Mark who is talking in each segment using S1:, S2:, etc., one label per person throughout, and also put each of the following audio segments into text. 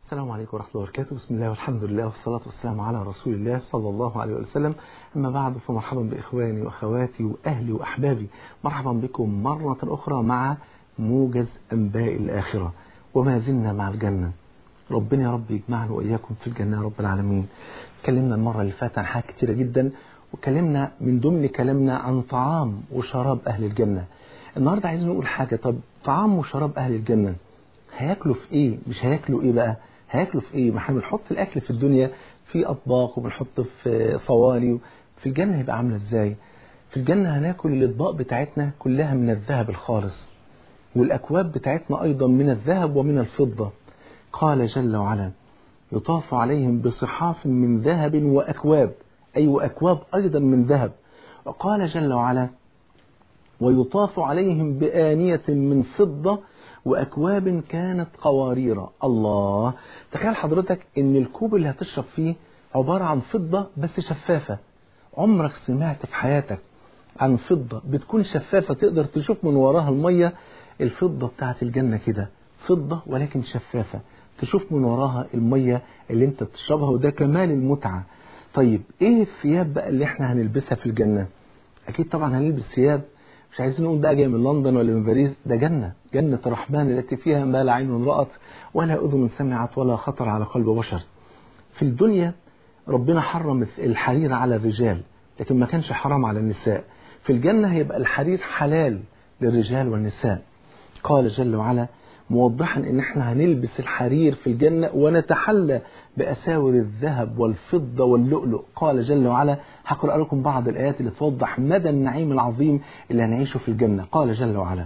S1: السلام عليكم ورحمة الله وبركاته بسم الله والحمد لله والصلاة والسلام على رسول الله صلى الله عليه وسلم أما بعد فمرحبا بإخواني وأخواتي وأهلي وأحبابي مرحبا بكم مرة أخرى مع موجز أنباء الآخرة وما زلنا مع الجنة ربنا يا رب يجمعنا وإياكم في الجنة يا رب العالمين اتكلمنا المرة اللي فاتت عن حاجات كتيرة جدا وكلمنا من ضمن كلامنا عن طعام وشراب أهل الجنة النهاردة عايزين نقول حاجة طب طعام وشراب أهل الجنة هياكلوا في ايه مش هياكلوا ايه بقى هياكلوا في ايه ما احنا بنحط الاكل في الدنيا في اطباق وبنحط في صواني في الجنه هيبقى عامله ازاي في الجنه هناكل الاطباق بتاعتنا كلها من الذهب الخالص والاكواب بتاعتنا ايضا من الذهب ومن الفضه قال جل وعلا يطاف عليهم بصحاف من ذهب واكواب اي واكواب ايضا من ذهب وقال جل وعلا ويطاف عليهم بآنية من فضة وأكواب كانت قوارير الله تخيل حضرتك ان الكوب اللي هتشرب فيه عبارة عن فضة بس شفافة عمرك سمعت في حياتك عن فضة بتكون شفافة تقدر تشوف من وراها المية الفضة بتاعت الجنة كده فضة ولكن شفافة تشوف من وراها المية اللي انت بتشربها وده كمال المتعة طيب ايه الثياب بقى اللي احنا هنلبسها في الجنة اكيد طبعا هنلبس ثياب مش عايزين نقول بقى جاي من لندن ولا من باريس ده جنة جنة الرحمن التي فيها ما لا عين رأت ولا أذن سمعت ولا خطر على قلب بشر في الدنيا ربنا حرم الحرير على الرجال لكن ما كانش حرام على النساء في الجنة هيبقى الحرير حلال للرجال والنساء قال جل وعلا موضحا ان احنا هنلبس الحرير في الجنة ونتحلى بأساور الذهب والفضة واللؤلؤ قال جل وعلا هقرأ لكم بعض الآيات اللي توضح مدى النعيم العظيم اللي هنعيشه في الجنة قال جل وعلا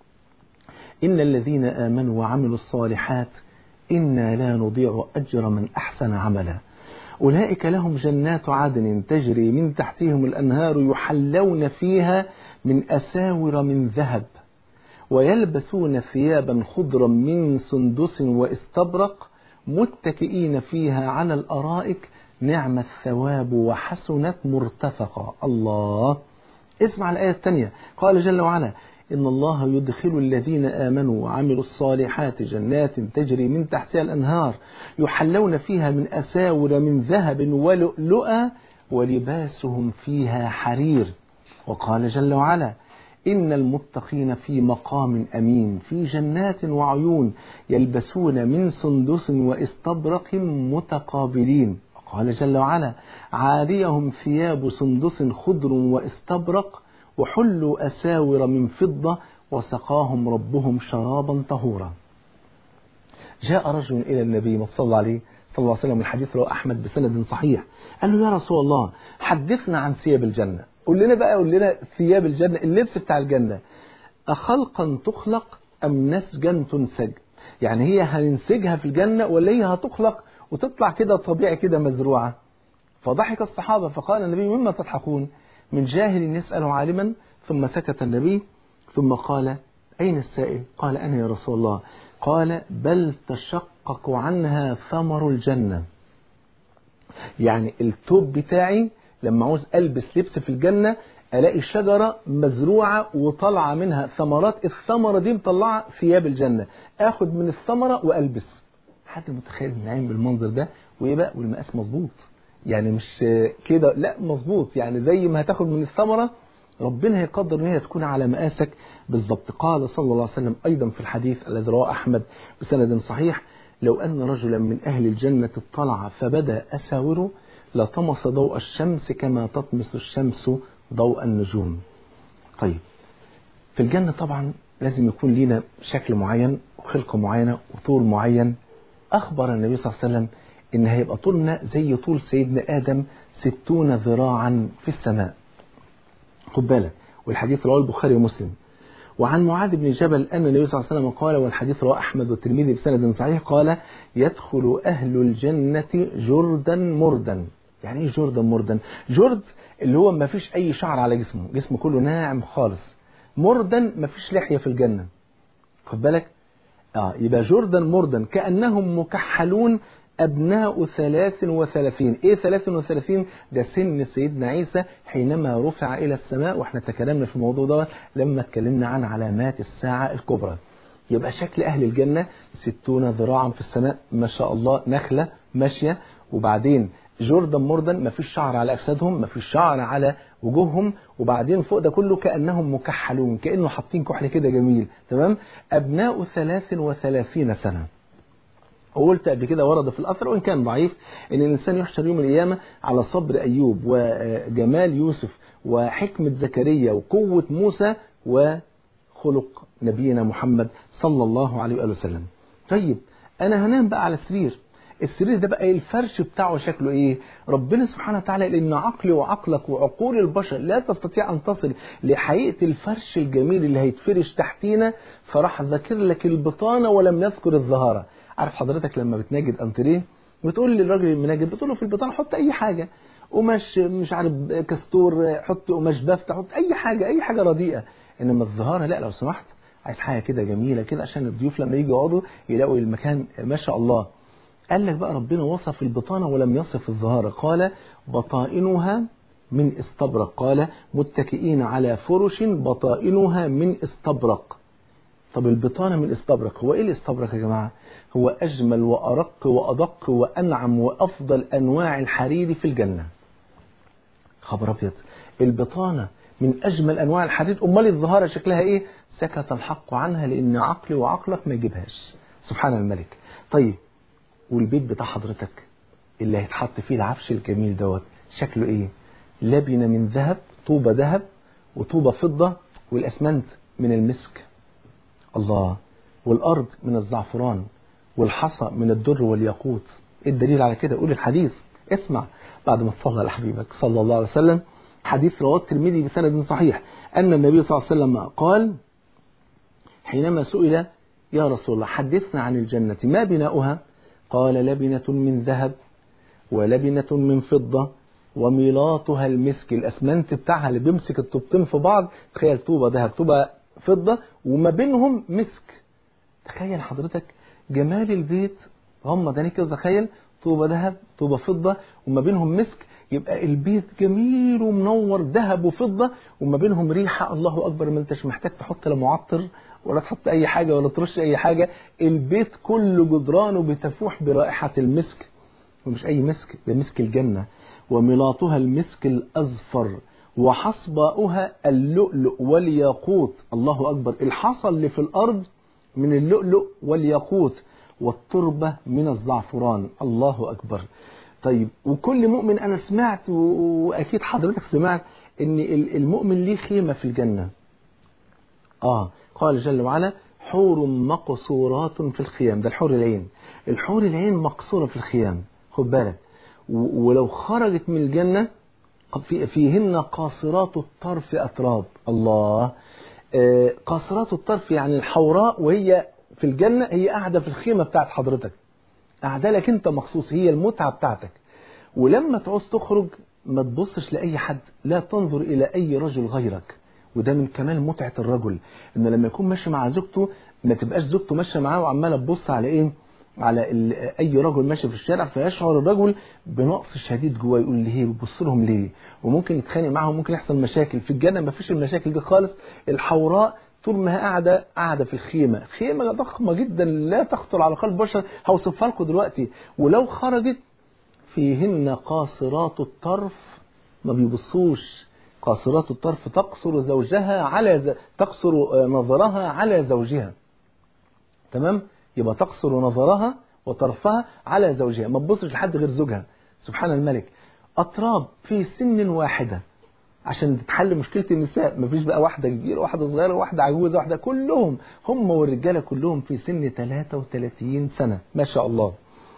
S1: إن الذين آمنوا وعملوا الصالحات إنا لا نضيع أجر من أحسن عملا أولئك لهم جنات عدن تجري من تحتهم الأنهار يحلون فيها من أساور من ذهب ويلبسون ثيابا خضرا من سندس واستبرق متكئين فيها على الأرائك نعم الثواب وحسنت مرتفقا الله اسمع الآية الثانية قال جل وعلا إن الله يدخل الذين آمنوا وعملوا الصالحات جنات تجري من تحتها الأنهار يحلون فيها من أساور من ذهب ولؤلؤا ولباسهم فيها حرير وقال جل وعلا إن المتقين في مقام أمين في جنات وعيون يلبسون من سندس واستبرق متقابلين قال جل وعلا عاليهم ثياب سندس خضر واستبرق وحلوا أساور من فضة وسقاهم ربهم شرابا طهورا جاء رجل إلى النبي صلى الله عليه صلى الله عليه وسلم الحديث رواه أحمد بسند صحيح قال له يا رسول الله حدثنا عن ثياب الجنة قول لنا بقى قول لنا ثياب الجنة اللبس بتاع الجنة أخلقا تخلق أم نسجا تنسج يعني هي هننسجها في الجنة ولا هي هتخلق وتطلع كده طبيعي كده مزروعة فضحك الصحابة فقال النبي مما تضحكون من جاهل يسأل عالما ثم سكت النبي ثم قال أين السائل قال أنا يا رسول الله قال بل تشقق عنها ثمر الجنة يعني التوب بتاعي لما عاوز ألبس لبس في الجنة ألاقي شجرة مزروعة وطالعة منها ثمرات الثمرة دي مطلعة ثياب الجنة آخد من الثمرة وألبس حد متخيل النعيم بالمنظر ده وإيه بقى والمقاس مظبوط يعني مش كده لا مظبوط يعني زي ما هتاخد من الثمرة ربنا هيقدر ان هي تكون على مقاسك بالظبط قال صلى الله عليه وسلم ايضا في الحديث الذي رواه احمد بسند صحيح لو ان رجلا من اهل الجنه اطلع فبدا اساوره لطمس ضوء الشمس كما تطمس الشمس ضوء النجوم طيب في الجنة طبعا لازم يكون لنا شكل معين وخلقة معينة وطول معين أخبر النبي صلى الله عليه وسلم إن هيبقى طولنا زي طول سيدنا آدم ستون ذراعا في السماء خد بالك والحديث رواه البخاري ومسلم وعن معاذ بن جبل أن النبي صلى الله عليه وسلم قال والحديث رواه أحمد والترمذي بسند صحيح قال يدخل أهل الجنة جردا مردا يعني ايه جردا مردا جرد اللي هو ما فيش اي شعر على جسمه جسمه كله ناعم خالص مردا ما فيش لحية في الجنة خد بالك اه يبقى جردا مردا كأنهم مكحلون أبناء ثلاث وثلاثين إيه ثلاث وثلاثين ده سن سيدنا عيسى حينما رفع إلى السماء وإحنا تكلمنا في الموضوع ده لما اتكلمنا عن علامات الساعة الكبرى يبقى شكل أهل الجنة ستون ذراعا في السماء ما شاء الله نخلة ماشية وبعدين جردا مردا ما فيش شعر على أجسادهم ما فيش شعر على وجوههم وبعدين فوق ده كله كأنهم مكحلون كأنه حاطين كحل كده جميل تمام أبناء ثلاث وثلاثين سنة وقلت قبل كده ورد في الأثر وإن كان ضعيف إن الإنسان يحشر يوم القيامة على صبر أيوب وجمال يوسف وحكمة زكريا وقوة موسى وخلق نبينا محمد صلى الله عليه وآله وسلم طيب أنا هنام بقى على السرير السرير ده بقى الفرش بتاعه شكله ايه ربنا سبحانه وتعالى لان عقلي وعقلك وعقول البشر لا تستطيع ان تصل لحقيقه الفرش الجميل اللي هيتفرش تحتينا فراح ذاكر لك البطانه ولم يذكر الظهاره عارف حضرتك لما بتناجد انتريه بتقول للراجل المناجد بتقول له في البطانه حط اي حاجه قماش مش عارف كستور حط قماش بافتة حط اي حاجه اي حاجه رديئه انما الظهاره لا لو سمحت عايز حاجه كده جميله كده عشان الضيوف لما يجوا يقعدوا يلاقوا المكان ما شاء الله قال لك بقى ربنا وصف البطانة ولم يصف الظهارة قال بطائنها من استبرق قال متكئين على فرش بطائنها من استبرق طب البطانة من استبرق هو ايه الاستبرق يا جماعة هو اجمل وارق وادق وانعم وافضل انواع الحرير في الجنة خبر ابيض البطانة من اجمل انواع الحرير امال الظهارة شكلها ايه سكت الحق عنها لان عقلي وعقلك ما يجيبهاش سبحان الملك طيب والبيت بتاع حضرتك اللي هيتحط فيه العفش الجميل دوت شكله ايه لبنه من ذهب طوبة ذهب وطوبة فضة والاسمنت من المسك الله والارض من الزعفران والحصى من الدر والياقوت ايه الدليل على كده قول الحديث اسمع بعد ما تصلى على حبيبك صلى الله عليه وسلم حديث رواه الترمذي بسند صحيح ان النبي صلى الله عليه وسلم قال حينما سئل يا رسول الله حدثنا عن الجنة ما بناؤها قال لبنة من ذهب ولبنة من فضة وميلاطها المسك الأسمنت بتاعها اللي بيمسك الطوبتين في بعض تخيل طوبة ذهب طوبة فضة وما بينهم مسك تخيل حضرتك جمال البيت غمض عينيك كده تخيل طوبة ذهب طوبة فضة وما بينهم مسك يبقى البيت جميل ومنور ذهب وفضة وما بينهم ريحة الله أكبر ما انتش محتاج تحط لا معطر ولا تحط أي حاجة ولا ترش أي حاجة البيت كله جدرانه بتفوح برائحة المسك ومش أي مسك ده مسك الجنة وملاطها المسك الأزفر وحصباؤها اللؤلؤ والياقوت الله أكبر الحصى اللي في الأرض من اللؤلؤ والياقوت والتربة من الزعفران الله أكبر طيب وكل مؤمن أنا سمعت وأكيد حضرتك سمعت أن المؤمن ليه خيمة في الجنة آه قال جل وعلا حور مقصورات في الخيام ده الحور العين الحور العين مقصورة في الخيام خد بالك ولو خرجت من الجنة في فيهن قاصرات الطرف أتراب الله آه قاصرات الطرف يعني الحوراء وهي في الجنة هي قاعدة في الخيمة بتاعت حضرتك قاعدة لك انت مخصوص هي المتعة بتاعتك ولما تعوز تخرج ما تبصش لأي حد لا تنظر إلى أي رجل غيرك وده من كمال متعة الرجل إن لما يكون ماشي مع زوجته ما تبقاش زوجته ماشية معاه وعمالة تبص على إيه على أي رجل ماشي في الشارع فيشعر الرجل بنقص شديد جواه يقول ليه بيبص لهم ليه وممكن يتخانق معاهم ممكن يحصل مشاكل في الجنة ما فيش المشاكل دي خالص الحوراء طول ما هي قاعدة قاعدة في الخيمة خيمة ضخمة جدا لا تخطر على قلب بشر هوصفها لكم دلوقتي ولو خرجت فيهن قاصرات الطرف ما بيبصوش قاصرات الطرف تقصر زوجها على ز... تقصر نظرها على زوجها تمام يبقى تقصر نظرها وطرفها على زوجها ما تبصش لحد غير زوجها سبحان الملك أطراب في سن واحدة عشان تتحل مشكلة النساء مفيش بقى واحدة كبيرة واحدة صغيرة واحدة عجوزة واحدة كلهم هم والرجالة كلهم في سن 33 سنة ما شاء الله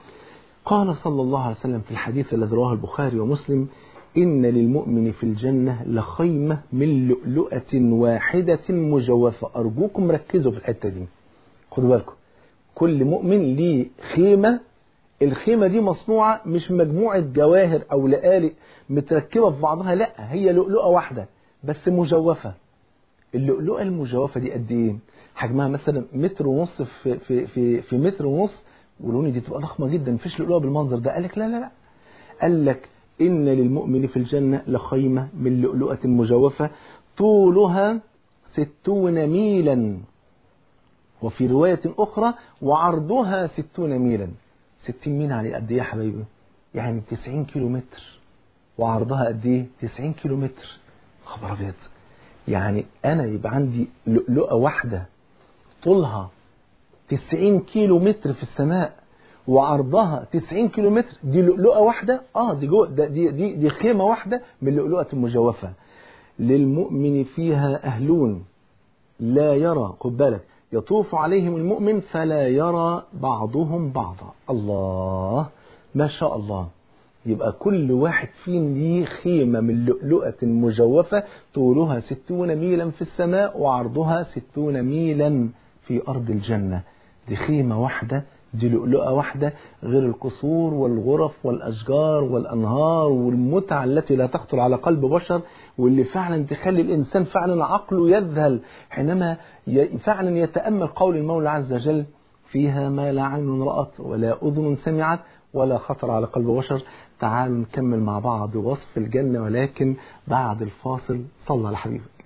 S1: قال صلى الله عليه وسلم في الحديث الذي رواه البخاري ومسلم إن للمؤمن في الجنة لخيمة من لؤلؤة واحدة مجوفة أرجوكم ركزوا في الحتة دي خدوا بالكم كل مؤمن ليه خيمة الخيمة دي مصنوعة مش مجموعة جواهر أو لآلئ متركبة في بعضها لا هي لؤلؤة واحدة بس مجوفة اللؤلؤة المجوفة دي قد إيه؟ حجمها مثلا متر ونص في, في, في, في متر ونص ولوني دي تبقى ضخمة جدا مفيش لؤلؤة بالمنظر ده قال لك لا لا لا قال لك إن للمؤمن في الجنة لخيمة من لؤلؤة مجوفة طولها ستون ميلا وفي رواية أخرى وعرضها ستون ميلا ستين ميل يعني قد إيه يا حبايبي يعني تسعين كيلو متر وعرضها قد إيه تسعين كيلو متر خبر أبيض يعني أنا يبقى عندي لؤلؤة واحدة طولها تسعين كيلو متر في السماء وعرضها 90 كيلو متر دي لؤلؤة واحدة اه دي جو دي, دي, دي خيمة واحدة من لؤلؤة مجوفة للمؤمن فيها أهلون لا يرى خد بالك يطوف عليهم المؤمن فلا يرى بعضهم بعضا الله ما شاء الله يبقى كل واحد فيهم ليه خيمة من لؤلؤة مجوفة طولها ستون ميلا في السماء وعرضها ستون ميلا في أرض الجنة دي خيمة واحدة دي لؤلؤة واحدة غير القصور والغرف والأشجار والأنهار والمتعة التي لا تخطر على قلب بشر واللي فعلا تخلي الإنسان فعلا عقله يذهل حينما فعلا يتأمل قول المولى عز وجل فيها ما لا عين رأت ولا أذن سمعت ولا خطر على قلب بشر تعالوا نكمل مع بعض وصف الجنة ولكن بعد الفاصل صلى على حبيبك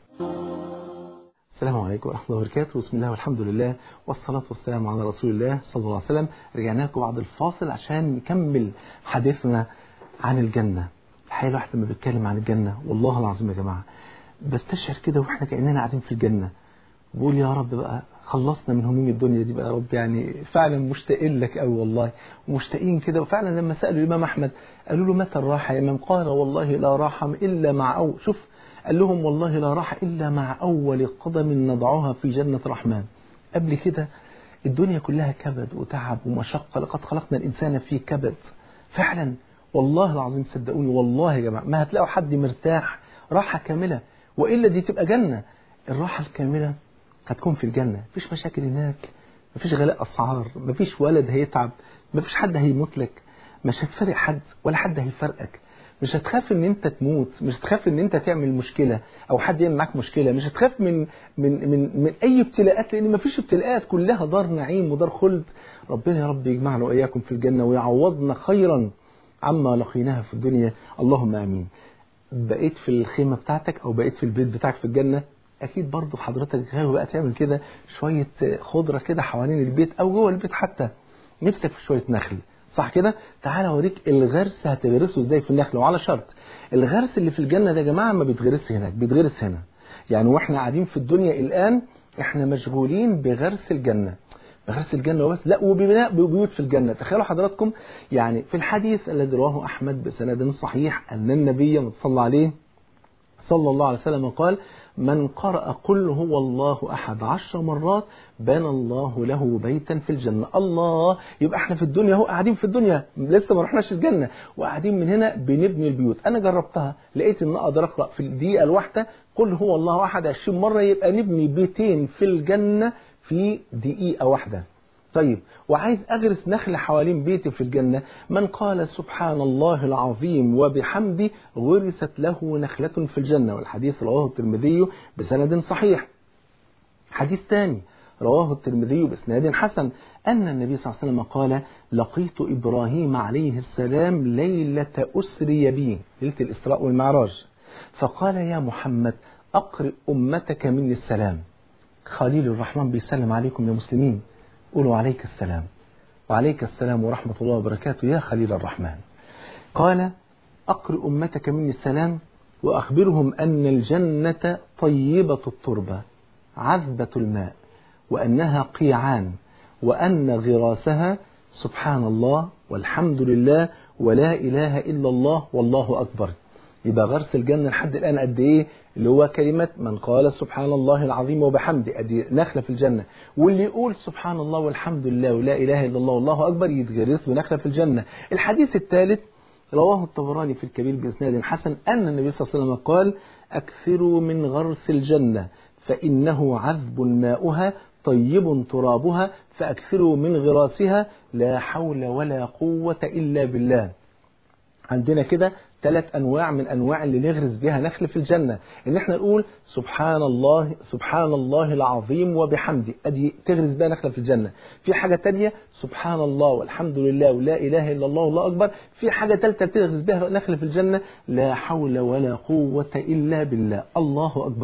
S1: السلام عليكم ورحمة الله وبركاته بسم الله والحمد لله والصلاة والسلام على رسول الله صلى الله عليه وسلم رجعنا لكم بعد الفاصل عشان نكمل حديثنا عن الجنة الحقيقة الواحد لما بيتكلم عن الجنة والله العظيم يا جماعة بستشعر كده واحنا كأننا قاعدين في الجنة بقول يا رب بقى خلصنا من هموم الدنيا دي بقى يا رب يعني فعلا مشتاقين لك قوي والله ومشتاقين كده وفعلا لما سألوا الإمام أحمد قالوا له متى الراحة يا إمام قال والله لا راحة إلا مع أو شوف قال لهم والله لا راحة إلا مع أول قدم نضعها في جنة الرحمن قبل كده الدنيا كلها كبد وتعب ومشقة لقد خلقنا الإنسان في كبد فعلا والله العظيم صدقوني والله يا جماعة ما هتلاقوا حد مرتاح راحة كاملة وإلا دي تبقى جنة الراحة الكاملة هتكون في الجنة مفيش مشاكل هناك مفيش غلاء أسعار مفيش ولد هيتعب مفيش حد هيموت لك مش هتفرق حد ولا حد هيفرقك مش هتخاف ان انت تموت مش هتخاف ان انت تعمل مشكلة او حد يعمل معاك مشكلة مش هتخاف من من من من اي ابتلاءات لان مفيش ابتلاءات كلها دار نعيم ودار خلد ربنا يا رب يجمعنا واياكم في الجنة ويعوضنا خيرا عما لقيناها في الدنيا اللهم امين بقيت في الخيمة بتاعتك او بقيت في البيت بتاعك في الجنة اكيد برضه حضرتك غاوي بقى تعمل كده شوية خضرة كده حوالين البيت او جوه البيت حتى نفسك في شوية نخل صح كده تعال اوريك الغرس هتغرسه ازاي في النخل وعلى شرط الغرس اللي في الجنة ده يا جماعة ما بيتغرسش هناك بيتغرس هنا يعني واحنا قاعدين في الدنيا الآن احنا مشغولين بغرس الجنة بغرس الجنة وبس لا وببناء بيوت في الجنة تخيلوا حضراتكم يعني في الحديث الذي رواه أحمد بسند صحيح أن النبي متصلى عليه صلى الله عليه وسلم قال من قرأ قل هو الله أحد عشر مرات بنى الله له بيتا في الجنة الله يبقى احنا في الدنيا اهو قاعدين في الدنيا لسه ما رحناش الجنة وقاعدين من هنا بنبني البيوت أنا جربتها لقيت إن أقدر أقرأ في الدقيقة الواحدة قل هو الله أحد 20 مرة يبقى نبني بيتين في الجنة في دقيقة واحدة طيب وعايز أغرس نخل حوالين بيتي في الجنة من قال سبحان الله العظيم وبحمده غرست له نخلة في الجنة والحديث رواه الترمذي بسند صحيح حديث ثاني رواه الترمذي باسناد حسن أن النبي صلى الله عليه وسلم قال لقيت إبراهيم عليه السلام ليلة أسري بي ليلة الإسراء والمعراج فقال يا محمد أقرئ أمتك مني السلام خليل الرحمن بيسلم عليكم يا مسلمين قولوا عليك السلام وعليك السلام ورحمة الله وبركاته يا خليل الرحمن قال أقرئ أمتك مني السلام وأخبرهم أن الجنة طيبة التربة عذبة الماء وأنها قيعان وأن غراسها سبحان الله والحمد لله ولا إله إلا الله والله أكبر يبقى غرس الجنة لحد الآن قد إيه اللي هو كلمة من قال سبحان الله العظيم وبحمده أدي نخلة في الجنة واللي يقول سبحان الله والحمد لله ولا إله إلا الله والله أكبر يتغرس له نخلة في الجنة الحديث الثالث رواه الطبراني في الكبير بإسناد حسن أن النبي صلى الله عليه وسلم قال أكثروا من غرس الجنة فإنه عذب ماؤها طيب ترابها فأكثروا من غراسها لا حول ولا قوة إلا بالله عندنا كده ثلاث انواع من انواع اللي نغرس بها نخل في الجنه ان احنا نقول سبحان الله سبحان الله العظيم وبحمده ادي تغرس بها نخله في الجنه في حاجه تانية سبحان الله والحمد لله ولا اله الا الله والله اكبر في حاجه ثالثه تغرس بها نخل في الجنه لا حول ولا قوه الا بالله الله اكبر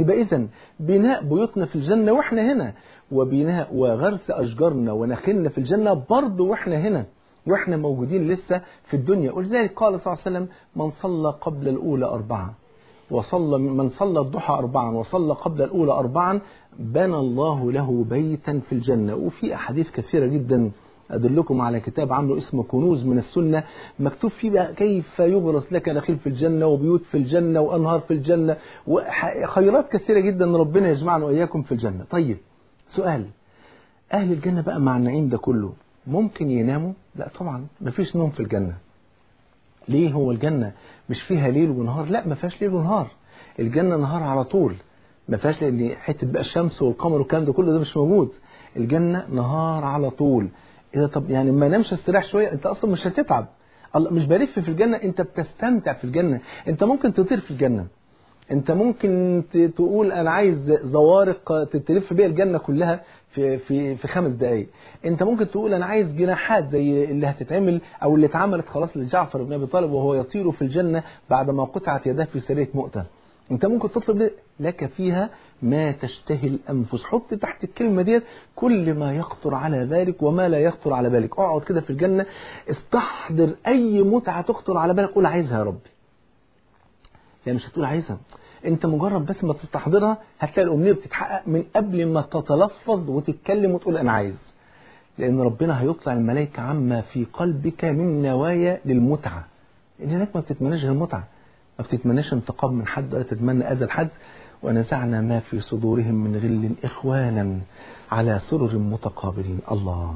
S1: يبقى إذا بناء بيوتنا في الجنة وإحنا هنا وبناء وغرس أشجارنا ونخلنا في الجنة برضه وإحنا هنا وإحنا موجودين لسه في الدنيا ولذلك قال صلى الله عليه وسلم من صلى قبل الأولى أربعة وصلى من صلى الضحى أربعا وصلى قبل الأولى أربعا بنى الله له بيتا في الجنة وفي أحاديث كثيرة جدا أدلكم على كتاب عامله اسمه كنوز من السنة مكتوب فيه بقى كيف يغرس لك نخيل في الجنة وبيوت في الجنة وأنهار في الجنة وخيرات كثيرة جدا ربنا يجمعنا وإياكم في الجنة طيب سؤال أهل الجنة بقى مع النعيم ده كله ممكن يناموا لا طبعا مفيش نوم في الجنة ليه هو الجنة مش فيها ليل ونهار لا ما فيهاش ليل ونهار الجنة نهار على طول ما فيهاش لان حته بقى الشمس والقمر والكلام ده كله ده مش موجود الجنة نهار على طول اذا طب يعني ما نامش استريح شويه انت اصلا مش هتتعب الله مش بلف في الجنة انت بتستمتع في الجنة انت ممكن تطير في الجنة انت ممكن تقول انا عايز زوارق تلف بيها الجنه كلها في في في خمس دقائق انت ممكن تقول انا عايز جناحات زي اللي هتتعمل او اللي اتعملت خلاص لجعفر بن ابي طالب وهو يطير في الجنه بعد ما قطعت يداه في سريه مؤتة انت ممكن تطلب لك فيها ما تشتهي الانفس حط تحت الكلمه ديت كل ما يخطر على بالك وما لا يخطر على بالك اقعد كده في الجنه استحضر اي متعه تخطر على بالك قول عايزها يا ربي يعني مش هتقول عايزها انت مجرد بس ما تستحضرها هتلاقي الامنيه بتتحقق من قبل ما تتلفظ وتتكلم وتقول انا عايز لان ربنا هيطلع الملائكه عما في قلبك من نوايا للمتعه ان هناك ما بتتمناش غير المتعه ما بتتمناش انتقام من حد ولا تتمنى اذى لحد ونزعنا ما في صدورهم من غل اخوانا على سرر متقابلين الله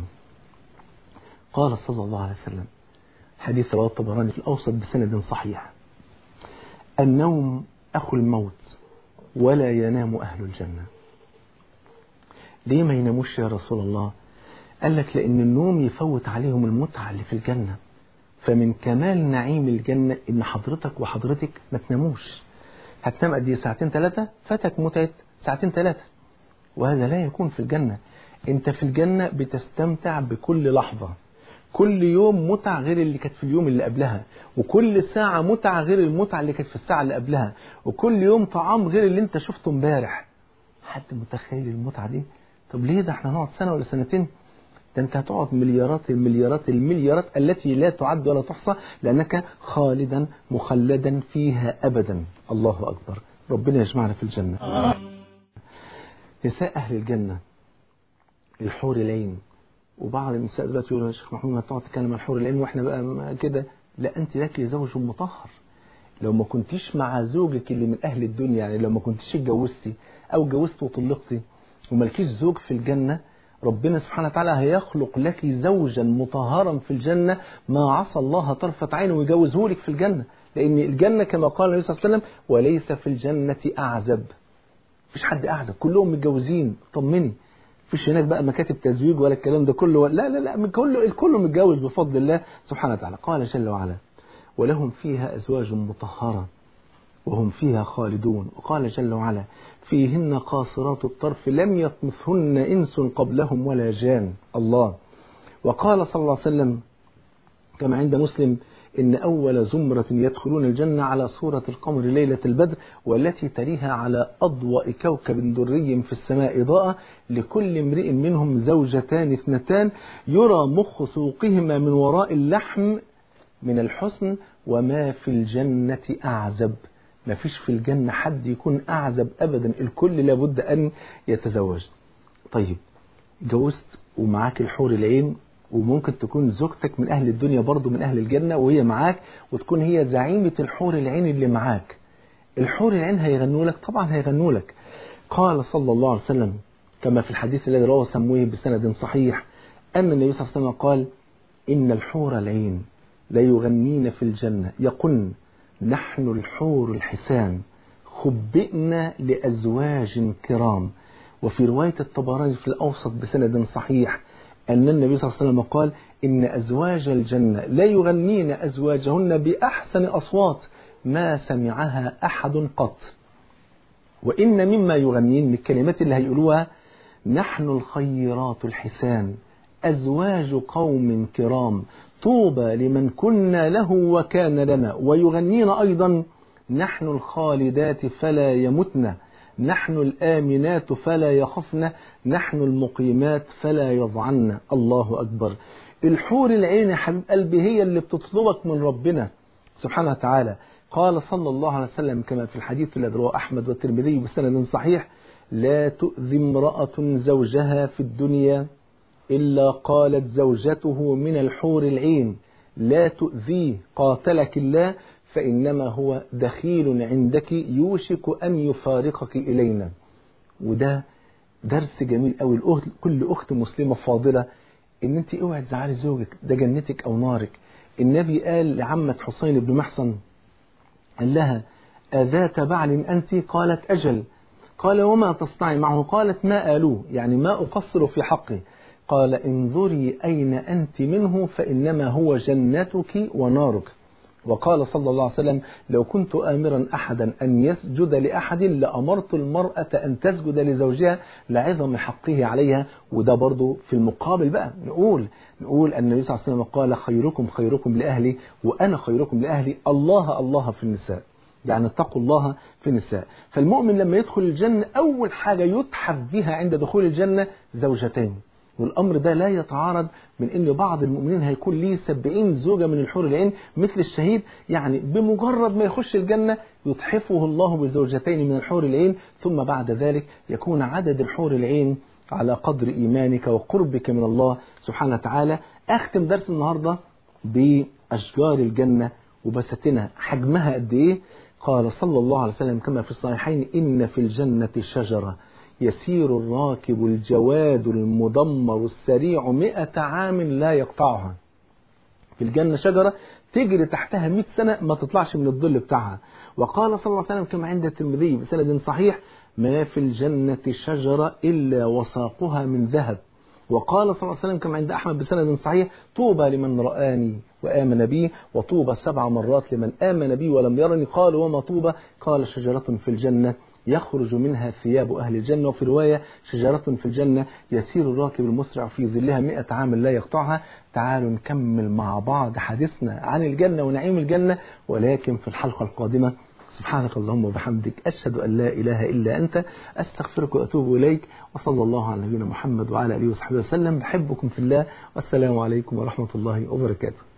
S1: قال صلى الله عليه وسلم حديث رواه الطبراني في الاوسط بسند صحيح النوم أخو الموت ولا ينام أهل الجنة ليه ما يناموش يا رسول الله قال لك لأن النوم يفوت عليهم المتعة اللي في الجنة فمن كمال نعيم الجنة إن حضرتك وحضرتك ما تناموش هتنام قد ايه ساعتين ثلاثة فاتك متعة ساعتين ثلاثة وهذا لا يكون في الجنة انت في الجنة بتستمتع بكل لحظة كل يوم متعة غير اللي كانت في اليوم اللي قبلها وكل ساعة متعة غير المتعة اللي كانت في الساعة اللي قبلها وكل يوم طعام غير اللي انت شفته امبارح حد متخيل المتعة دي طب ليه ده احنا هنقعد سنة ولا سنتين ده انت هتقعد مليارات المليارات المليارات التي لا تعد ولا تحصى لأنك خالدا مخلدا فيها أبدا الله أكبر ربنا يجمعنا في الجنة نساء أهل الجنة الحور العين وبعض النساء دلوقتي يقولوا يا شيخ محمود ما تقعد تتكلم عن الحور العين واحنا بقى كده لا انت لك زوج مطهر لو ما كنتيش مع زوجك اللي من اهل الدنيا يعني لو ما كنتيش اتجوزتي او اتجوزت وطلقتي ومالكيش زوج في الجنه ربنا سبحانه وتعالى هيخلق لك زوجا مطهرا في الجنه ما عصى الله طرفه عين ويجوزه لك في الجنه لان الجنه كما قال النبي صلى الله عليه وسلم وليس في الجنه اعزب مفيش حد اعزب كلهم متجوزين طمني مفيش هناك بقى مكاتب تزويج ولا الكلام ده كله لا لا لا كله الكل متجوز بفضل الله سبحانه وتعالى قال جل وعلا ولهم فيها أزواج مطهرة وهم فيها خالدون وقال جل وعلا فيهن قاصرات الطرف لم يطمثهن إنس قبلهم ولا جان الله وقال صلى الله عليه وسلم كما عند مسلم إن أول زمرة يدخلون الجنة على صورة القمر ليلة البدر والتي تليها على أضواء كوكب دري في السماء إضاءة لكل امرئ منهم زوجتان اثنتان يرى مخ سوقهما من وراء اللحم من الحسن وما في الجنة أعزب ما فيش في الجنة حد يكون أعزب أبدا الكل لابد أن يتزوج طيب جوزت ومعاك الحور العين وممكن تكون زوجتك من أهل الدنيا برضه من أهل الجنة وهي معاك وتكون هي زعيمة الحور العين اللي معاك الحور العين هيغنوا لك طبعا هيغنوا لك قال صلى الله عليه وسلم كما في الحديث الذي رواه سموه بسند صحيح أن النبي صلى الله عليه وسلم قال إن الحور العين لا يغنين في الجنة يقن نحن الحور الحسان خبئنا لأزواج كرام وفي رواية الطبراني في الأوسط بسند صحيح أن النبي صلى الله عليه وسلم قال إن أزواج الجنة لا يغنين أزواجهن بأحسن أصوات ما سمعها أحد قط وإن مما يغنين من الكلمات اللي هيقولوها نحن الخيرات الحسان أزواج قوم كرام طوبى لمن كنا له وكان لنا ويغنين أيضا نحن الخالدات فلا يمتن نحن الآمنات فلا يخفن نحن المقيمات فلا يضعن الله أكبر الحور العين يا حبيب قلبي هي اللي بتطلبك من ربنا سبحانه وتعالى قال صلى الله عليه وسلم كما في الحديث الذي رواه أحمد والترمذي بسند صحيح لا تؤذي امرأة زوجها في الدنيا إلا قالت زوجته من الحور العين لا تؤذيه قاتلك الله فإنما هو دخيل عندك يوشك أن يفارقك إلينا وده درس جميل قوي الأخت كل أخت مسلمة فاضلة إن أنت اوعي تزعلي زوجك ده جنتك أو نارك النبي قال لعمة حسين بن محصن قال لها أذات بعل أنت قالت أجل قال وما تصنعي معه قالت ما آلوه يعني ما أقصر في حقه قال انظري أين أنت منه فإنما هو جنتك ونارك وقال صلى الله عليه وسلم لو كنت آمرا أحدا أن يسجد لأحد لأمرت المرأة أن تسجد لزوجها لعظم حقه عليها وده برضو في المقابل بقى نقول نقول أن النبي صلى الله عليه وسلم قال خيركم خيركم لأهلي وأنا خيركم لأهلي الله الله في النساء يعني اتقوا الله في النساء فالمؤمن لما يدخل الجنة أول حاجة يتحف بها عند دخول الجنة زوجتين والأمر ده لا يتعارض من أن بعض المؤمنين هيكون ليه سبعين زوجة من الحور العين مثل الشهيد يعني بمجرد ما يخش الجنة يتحفه الله بزوجتين من الحور العين ثم بعد ذلك يكون عدد الحور العين على قدر إيمانك وقربك من الله سبحانه وتعالى أختم درس النهاردة بأشجار الجنة وبستنا حجمها قد إيه قال صلى الله عليه وسلم كما في الصحيحين إن في الجنة شجرة يسير الراكب الجواد المدمر السريع مئة عام لا يقطعها في الجنة شجرة تجري تحتها مئة سنة ما تطلعش من الظل بتاعها وقال صلى الله عليه وسلم كما عند الترمذي بسند صحيح ما في الجنة شجرة إلا وساقها من ذهب وقال صلى الله عليه وسلم كما عند أحمد بسند صحيح طوبى لمن رآني وآمن بي وطوبى سبع مرات لمن آمن بي ولم يرني قال وما طوبى قال شجرة في الجنة يخرج منها ثياب أهل الجنة وفي رواية شجرة في الجنة يسير الراكب المسرع في ظلها مئة عام لا يقطعها تعالوا نكمل مع بعض حديثنا عن الجنة ونعيم الجنة ولكن في الحلقة القادمة سبحانك اللهم وبحمدك أشهد أن لا إله إلا أنت أستغفرك وأتوب إليك وصلى الله على نبينا محمد وعلى آله وصحبه وسلم بحبكم في الله والسلام عليكم ورحمة الله وبركاته